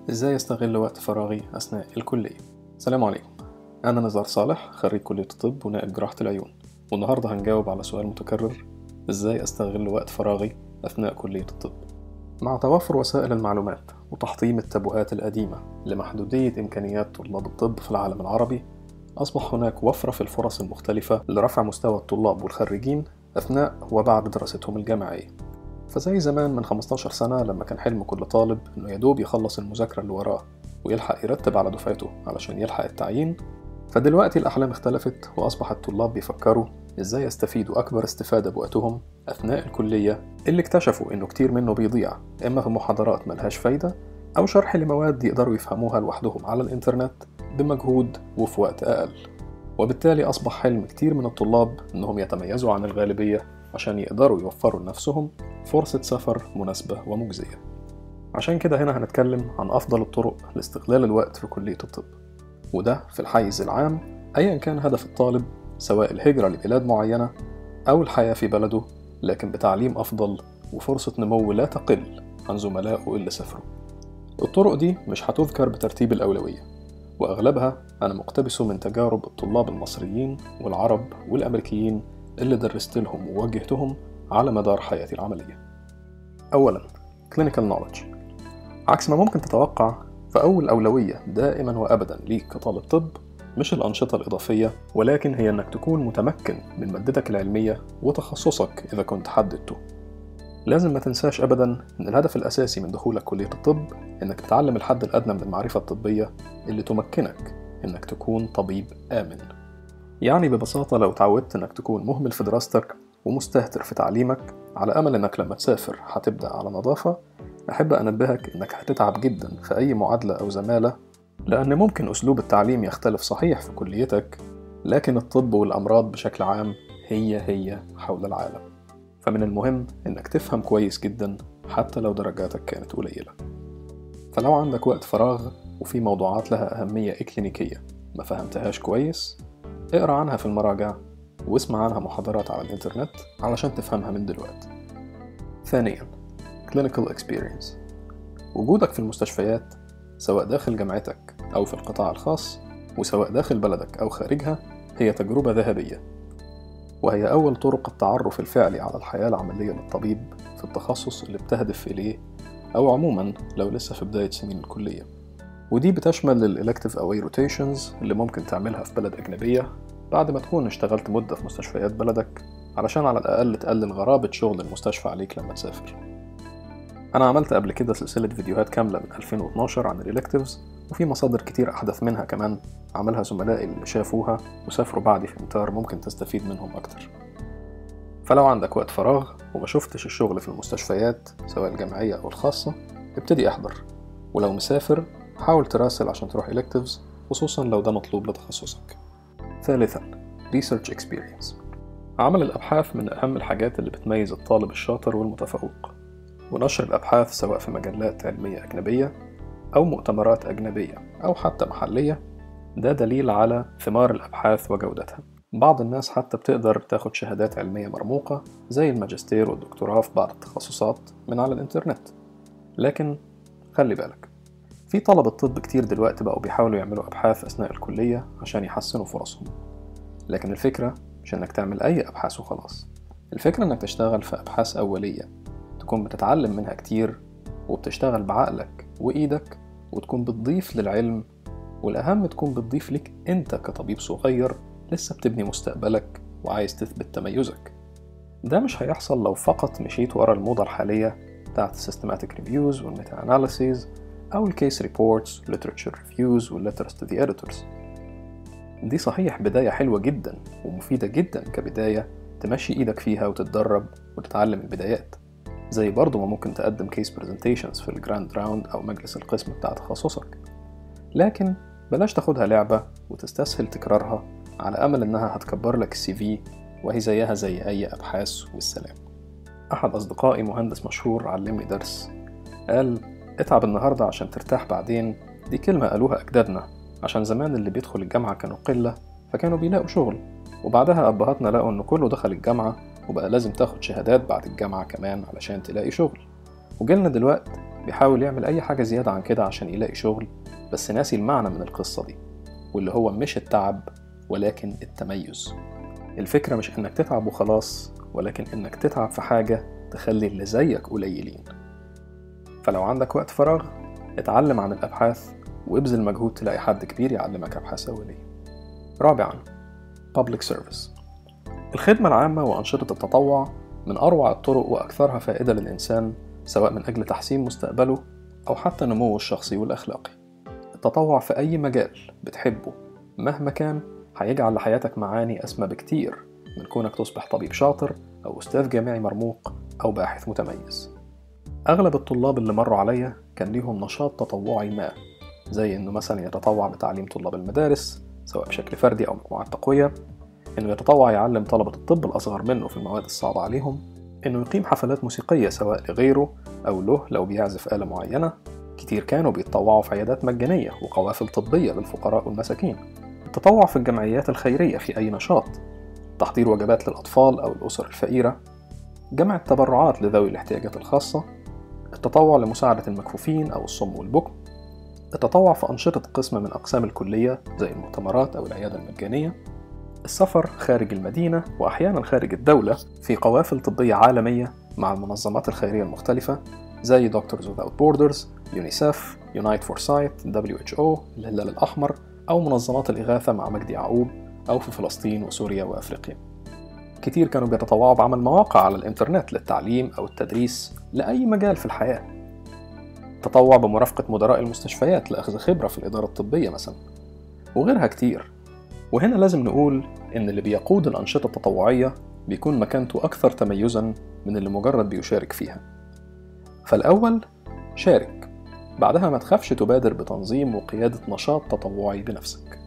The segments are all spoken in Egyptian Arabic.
ازاي استغل وقت فراغي اثناء الكليه السلام عليكم انا نزار صالح خريج كليه الطب ونائب جراحه العيون والنهارده هنجاوب على سؤال متكرر ازاي استغل وقت فراغي اثناء كليه الطب مع توفر وسائل المعلومات وتحطيم التابوهات القديمه لمحدوديه امكانيات طلاب الطب في العالم العربي اصبح هناك وفره في الفرص المختلفه لرفع مستوى الطلاب والخريجين اثناء وبعد دراستهم الجامعيه فزي زمان من 15 سنة لما كان حلم كل طالب إنه يدوب يخلص المذاكرة اللي وراه ويلحق يرتب على دفعته علشان يلحق التعيين فدلوقتي الأحلام اختلفت وأصبح الطلاب بيفكروا إزاي يستفيدوا أكبر استفادة بوقتهم أثناء الكلية اللي اكتشفوا إنه كتير منه بيضيع إما في محاضرات ملهاش فايدة أو شرح لمواد يقدروا يفهموها لوحدهم على الإنترنت بمجهود وفي وقت أقل وبالتالي أصبح حلم كتير من الطلاب إنهم يتميزوا عن الغالبية عشان يقدروا يوفروا لنفسهم فرصة سفر مناسبة ومجزية عشان كده هنا هنتكلم عن أفضل الطرق لاستغلال الوقت في كلية الطب وده في الحيز العام أيا كان هدف الطالب سواء الهجرة لبلاد معينة أو الحياة في بلده لكن بتعليم أفضل وفرصة نمو لا تقل عن زملائه اللي سافروا الطرق دي مش هتذكر بترتيب الأولوية وأغلبها أنا مقتبسه من تجارب الطلاب المصريين والعرب والأمريكيين اللي درست لهم ووجهتهم على مدار حياتي العملية. أولاً Clinical Knowledge عكس ما ممكن تتوقع فأول أولوية دائماً وأبداً ليك كطالب طب مش الأنشطة الإضافية ولكن هي إنك تكون متمكن من مادتك العلمية وتخصصك إذا كنت حددته. لازم ما تنساش أبداً إن الهدف الأساسي من دخولك كلية الطب إنك تتعلم الحد الأدنى من المعرفة الطبية اللي تمكنك إنك تكون طبيب آمن. يعني ببساطة لو تعودت إنك تكون مهمل في دراستك ومستهتر في تعليمك على أمل إنك لما تسافر هتبدأ على نظافة أحب أنبهك إنك هتتعب جدا في أي معادلة أو زمالة لأن ممكن أسلوب التعليم يختلف صحيح في كليتك لكن الطب والأمراض بشكل عام هي هي حول العالم فمن المهم إنك تفهم كويس جدا حتى لو درجاتك كانت قليلة فلو عندك وقت فراغ وفي موضوعات لها أهمية إكلينيكية ما فهمتهاش كويس اقرا عنها في المراجع واسمع عنها محاضرات على الإنترنت علشان تفهمها من دلوقتي ثانيا Clinical Experience وجودك في المستشفيات سواء داخل جامعتك أو في القطاع الخاص وسواء داخل بلدك أو خارجها هي تجربة ذهبية وهي أول طرق التعرف الفعلي على الحياة العملية للطبيب في التخصص اللي بتهدف إليه أو عموما لو لسه في بداية سنين الكلية ودي بتشمل الإلكتيف أو روتيشنز اللي ممكن تعملها في بلد أجنبية بعد ما تكون اشتغلت مدة في مستشفيات بلدك علشان على الأقل تقلل غرابة شغل المستشفى عليك لما تسافر أنا عملت قبل كده سلسلة فيديوهات كاملة من 2012 عن الإلكتيفز وفي مصادر كتير أحدث منها كمان عملها زملائي اللي شافوها وسافروا بعدي في مطار ممكن تستفيد منهم أكتر فلو عندك وقت فراغ وما شفتش الشغل في المستشفيات سواء الجامعية أو الخاصة ابتدي احضر ولو مسافر حاول تراسل عشان تروح electives خصوصا لو ده مطلوب لتخصصك ثالثا Research Experience عمل الأبحاث من أهم الحاجات اللي بتميز الطالب الشاطر والمتفوق ونشر الأبحاث سواء في مجلات علمية أجنبية أو مؤتمرات أجنبية أو حتى محلية ده دليل على ثمار الأبحاث وجودتها بعض الناس حتى بتقدر تاخد شهادات علمية مرموقة زي الماجستير والدكتوراه في بعض التخصصات من على الإنترنت لكن خلي بالك في طلبة طب كتير دلوقتي بقوا بيحاولوا يعملوا أبحاث أثناء الكلية عشان يحسنوا فرصهم لكن الفكرة مش إنك تعمل أي أبحاث وخلاص الفكرة إنك تشتغل في أبحاث أولية تكون بتتعلم منها كتير وبتشتغل بعقلك وإيدك وتكون بتضيف للعلم والأهم تكون بتضيف لك أنت كطبيب صغير لسه بتبني مستقبلك وعايز تثبت تميزك ده مش هيحصل لو فقط مشيت ورا الموضة الحالية بتاعت السيستماتيك ريفيوز والميتا اناليسيز أو الكيس ريبورتس literature reviews والletters to the editors دي صحيح بداية حلوة جدا ومفيدة جدا كبداية تمشي إيدك فيها وتتدرب وتتعلم البدايات زي برضه ما ممكن تقدم كيس برزنتيشنز في الجراند راوند أو مجلس القسم بتاع تخصصك لكن بلاش تاخدها لعبة وتستسهل تكرارها على أمل إنها هتكبر لك السي في وهي زيها زي أي أبحاث والسلام أحد أصدقائي مهندس مشهور علمني درس قال اتعب النهاردة عشان ترتاح بعدين دي كلمة قالوها أجدادنا عشان زمان اللي بيدخل الجامعة كانوا قلة فكانوا بيلاقوا شغل وبعدها أبهاتنا لقوا إن كله دخل الجامعة وبقى لازم تاخد شهادات بعد الجامعة كمان علشان تلاقي شغل وجيلنا دلوقت بيحاول يعمل أي حاجة زيادة عن كده عشان يلاقي شغل بس ناسي المعنى من القصة دي واللي هو مش التعب ولكن التميز الفكرة مش إنك تتعب وخلاص ولكن إنك تتعب في حاجة تخلي اللي زيك قليلين فلو عندك وقت فراغ اتعلم عن الأبحاث وابذل مجهود تلاقي حد كبير يعلمك أبحاث أولية رابعا Public Service الخدمة العامة وأنشطة التطوع من أروع الطرق وأكثرها فائدة للإنسان سواء من أجل تحسين مستقبله أو حتى نموه الشخصي والأخلاقي التطوع في أي مجال بتحبه مهما كان هيجعل لحياتك معاني أسمى بكتير من كونك تصبح طبيب شاطر أو أستاذ جامعي مرموق أو باحث متميز أغلب الطلاب اللي مروا عليا كان ليهم نشاط تطوعي ما زي إنه مثلا يتطوع بتعليم طلاب المدارس سواء بشكل فردي أو مجموعات تقوية إنه يتطوع يعلم طلبة الطب الأصغر منه في المواد الصعبة عليهم إنه يقيم حفلات موسيقية سواء لغيره أو له لو بيعزف آلة معينة كتير كانوا بيتطوعوا في عيادات مجانية وقوافل طبية للفقراء والمساكين التطوع في الجمعيات الخيرية في أي نشاط تحضير وجبات للأطفال أو الأسر الفقيرة جمع التبرعات لذوي الاحتياجات الخاصة التطوع لمساعدة المكفوفين أو الصم والبكم التطوع في أنشطة قسم من أقسام الكلية زي المؤتمرات أو العيادة المجانية السفر خارج المدينة وأحيانا خارج الدولة في قوافل طبية عالمية مع المنظمات الخيرية المختلفة زي Doctors Without Borders، يونيسف، Unite for Sight، WHO، الهلال الأحمر أو منظمات الإغاثة مع مجدي يعقوب أو في فلسطين وسوريا وأفريقيا كتير كانوا بيتطوعوا بعمل مواقع على الإنترنت للتعليم أو التدريس لأي مجال في الحياة تطوع بمرافقة مدراء المستشفيات لأخذ خبرة في الإدارة الطبية مثلا وغيرها كتير وهنا لازم نقول إن اللي بيقود الأنشطة التطوعية بيكون مكانته أكثر تميزا من اللي مجرد بيشارك فيها فالأول شارك بعدها ما تخافش تبادر بتنظيم وقيادة نشاط تطوعي بنفسك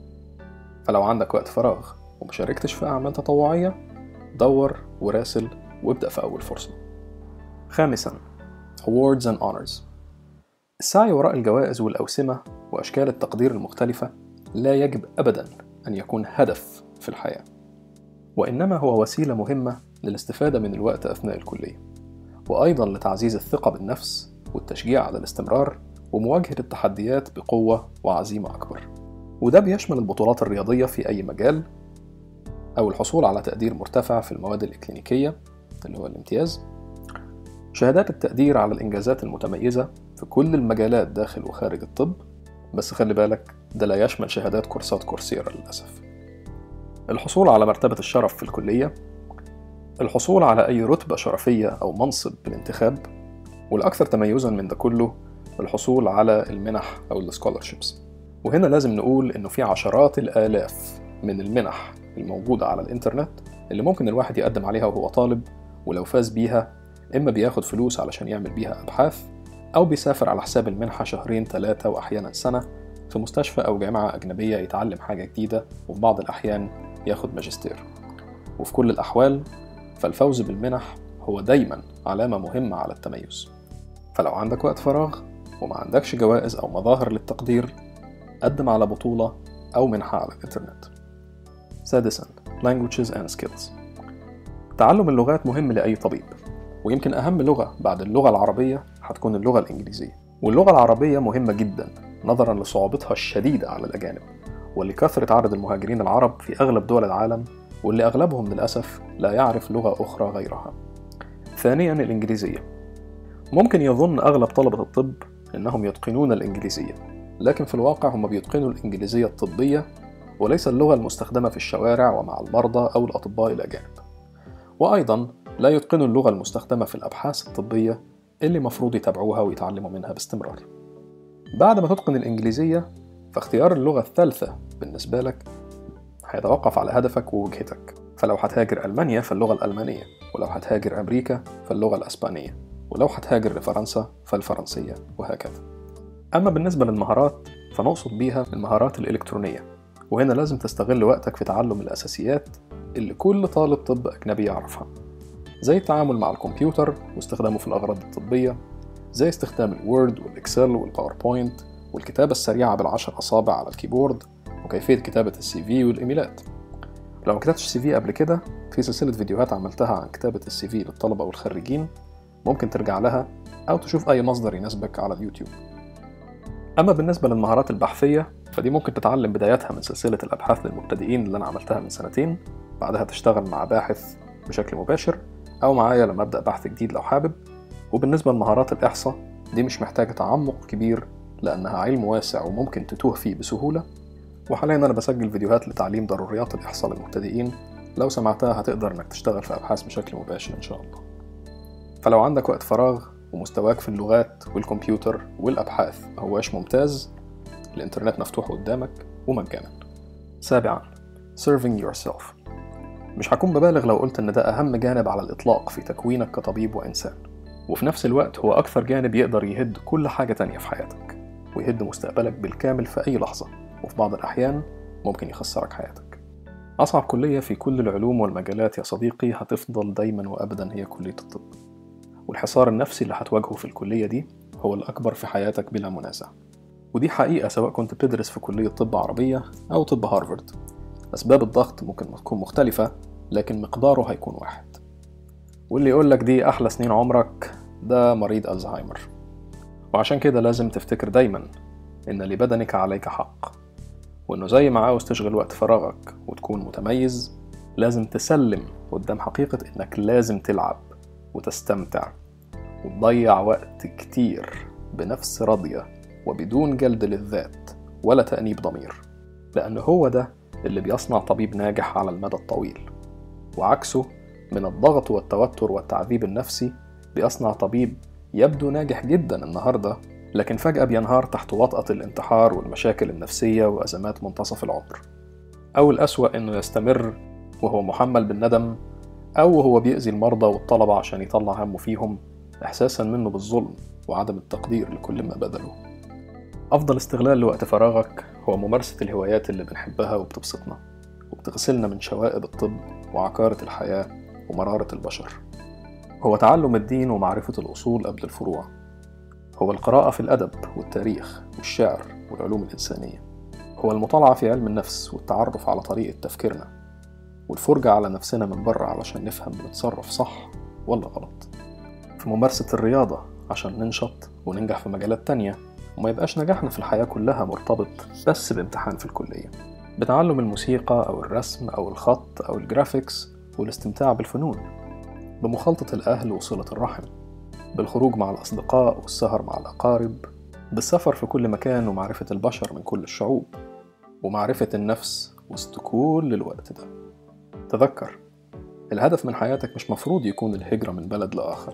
فلو عندك وقت فراغ ومشاركتش في أعمال تطوعية دور وراسل وابدأ في أول فرصة خامسا Awards and Honors السعي وراء الجوائز والأوسمة وأشكال التقدير المختلفة لا يجب أبدا أن يكون هدف في الحياة وإنما هو وسيلة مهمة للاستفادة من الوقت أثناء الكلية وأيضا لتعزيز الثقة بالنفس والتشجيع على الاستمرار ومواجهة التحديات بقوة وعزيمة أكبر وده بيشمل البطولات الرياضية في أي مجال أو الحصول على تقدير مرتفع في المواد الإكلينيكية اللي هو الامتياز شهادات التقدير على الإنجازات المتميزة في كل المجالات داخل وخارج الطب بس خلي بالك ده لا يشمل شهادات كورسات كورسيرا للأسف الحصول على مرتبة الشرف في الكلية الحصول على أي رتبة شرفية أو منصب بالانتخاب والأكثر تميزا من ده كله الحصول على المنح أو السكولرشيبس وهنا لازم نقول إنه في عشرات الآلاف من المنح الموجودة على الإنترنت اللي ممكن الواحد يقدم عليها وهو طالب ولو فاز بيها إما بياخد فلوس علشان يعمل بيها أبحاث أو بيسافر على حساب المنحة شهرين ثلاثة وأحيانا سنة في مستشفى أو جامعة أجنبية يتعلم حاجة جديدة وفي بعض الأحيان ياخد ماجستير وفي كل الأحوال فالفوز بالمنح هو دايما علامة مهمة على التميز فلو عندك وقت فراغ وما عندكش جوائز أو مظاهر للتقدير قدم على بطولة أو منحة على الإنترنت سادسا Languages and Skills تعلم اللغات مهم لأي طبيب ويمكن أهم لغة بعد اللغة العربية هتكون اللغة الإنجليزية واللغة العربية مهمة جدا نظرا لصعوبتها الشديدة على الأجانب ولكثرة عدد المهاجرين العرب في أغلب دول العالم واللي أغلبهم للأسف لا يعرف لغة أخرى غيرها ثانيا الإنجليزية ممكن يظن أغلب طلبة الطب أنهم يتقنون الإنجليزية لكن في الواقع هم بيتقنوا الإنجليزية الطبية وليس اللغة المستخدمة في الشوارع ومع المرضى أو الأطباء الأجانب وأيضا لا يتقنوا اللغة المستخدمة في الأبحاث الطبية اللي مفروض يتابعوها ويتعلموا منها باستمرار بعد ما تتقن الإنجليزية فاختيار اللغة الثالثة بالنسبة لك هيتوقف على هدفك ووجهتك فلو هتهاجر ألمانيا فاللغة الألمانية ولو هتهاجر أمريكا فاللغة الأسبانية ولو هتهاجر لفرنسا فالفرنسية وهكذا أما بالنسبة للمهارات فنقصد بيها المهارات الإلكترونية وهنا لازم تستغل وقتك في تعلم الأساسيات اللي كل طالب طب أجنبي يعرفها زي التعامل مع الكمبيوتر واستخدامه في الأغراض الطبية زي استخدام الوورد والإكسل والباوربوينت والكتابة السريعة بالعشر أصابع على الكيبورد وكيفية كتابة السي في والإيميلات لو ما كتبتش سي في قبل كده في سلسلة فيديوهات عملتها عن كتابة السي في للطلبة والخريجين ممكن ترجع لها أو تشوف أي مصدر يناسبك على اليوتيوب أما بالنسبة للمهارات البحثية فدي ممكن تتعلم بدايتها من سلسلة الأبحاث للمبتدئين اللي أنا عملتها من سنتين بعدها تشتغل مع باحث بشكل مباشر أو معايا لما أبدأ بحث جديد لو حابب وبالنسبة لمهارات الإحصاء دي مش محتاجة تعمق كبير لأنها علم واسع وممكن تتوه فيه بسهولة وحاليا أنا بسجل فيديوهات لتعليم ضروريات الإحصاء للمبتدئين لو سمعتها هتقدر إنك تشتغل في أبحاث بشكل مباشر إن شاء الله فلو عندك وقت فراغ ومستواك في اللغات والكمبيوتر والأبحاث مهواش ممتاز الإنترنت مفتوح قدامك ومجانا سابعا serving yourself مش هكون ببالغ لو قلت إن ده أهم جانب على الإطلاق في تكوينك كطبيب وإنسان وفي نفس الوقت هو أكثر جانب يقدر يهد كل حاجة تانية في حياتك ويهد مستقبلك بالكامل في أي لحظة وفي بعض الأحيان ممكن يخسرك حياتك أصعب كلية في كل العلوم والمجالات يا صديقي هتفضل دايما وأبدا هي كلية الطب والحصار النفسي اللي هتواجهه في الكلية دي هو الأكبر في حياتك بلا منازع ودي حقيقة سواء كنت بتدرس في كلية طب عربية أو طب هارفارد أسباب الضغط ممكن تكون مختلفة لكن مقداره هيكون واحد واللي يقولك دي أحلى سنين عمرك ده مريض ألزهايمر وعشان كده لازم تفتكر دايما إن لبدنك عليك حق وإنه زي ما عاوز تشغل وقت فراغك وتكون متميز لازم تسلم قدام حقيقة إنك لازم تلعب وتستمتع وتضيع وقت كتير بنفس راضية وبدون جلد للذات ولا تأنيب ضمير لأن هو ده اللي بيصنع طبيب ناجح على المدى الطويل وعكسه من الضغط والتوتر والتعذيب النفسي بيصنع طبيب يبدو ناجح جدا النهارده لكن فجأة بينهار تحت وطأة الانتحار والمشاكل النفسية وأزمات منتصف العمر أو الأسوأ إنه يستمر وهو محمل بالندم أو وهو بيأذي المرضى والطلبة عشان يطلع همه فيهم إحساسا منه بالظلم وعدم التقدير لكل ما بذله أفضل استغلال لوقت فراغك هو ممارسة الهوايات اللي بنحبها وبتبسطنا وبتغسلنا من شوائب الطب وعكارة الحياة ومرارة البشر هو تعلم الدين ومعرفة الأصول قبل الفروع هو القراءة في الأدب والتاريخ والشعر والعلوم الإنسانية هو المطالعة في علم النفس والتعرف على طريقة تفكيرنا والفرجة على نفسنا من بره علشان نفهم بنتصرف صح ولا غلط في ممارسة الرياضة عشان ننشط وننجح في مجالات تانية وما يبقاش نجاحنا في الحياة كلها مرتبط بس بامتحان في الكلية بتعلم الموسيقى أو الرسم أو الخط أو الجرافيكس والاستمتاع بالفنون بمخالطة الأهل وصلة الرحم بالخروج مع الأصدقاء والسهر مع الأقارب بالسفر في كل مكان ومعرفة البشر من كل الشعوب ومعرفة النفس وسط كل الوقت ده تذكر الهدف من حياتك مش مفروض يكون الهجرة من بلد لآخر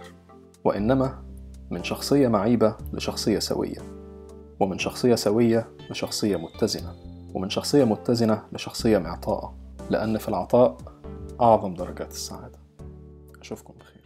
وإنما من شخصية معيبة لشخصية سوية ومن شخصية سوية لشخصية متزنة ومن شخصية متزنة لشخصية معطاءة لأن في العطاء أعظم درجات السعادة أشوفكم بخير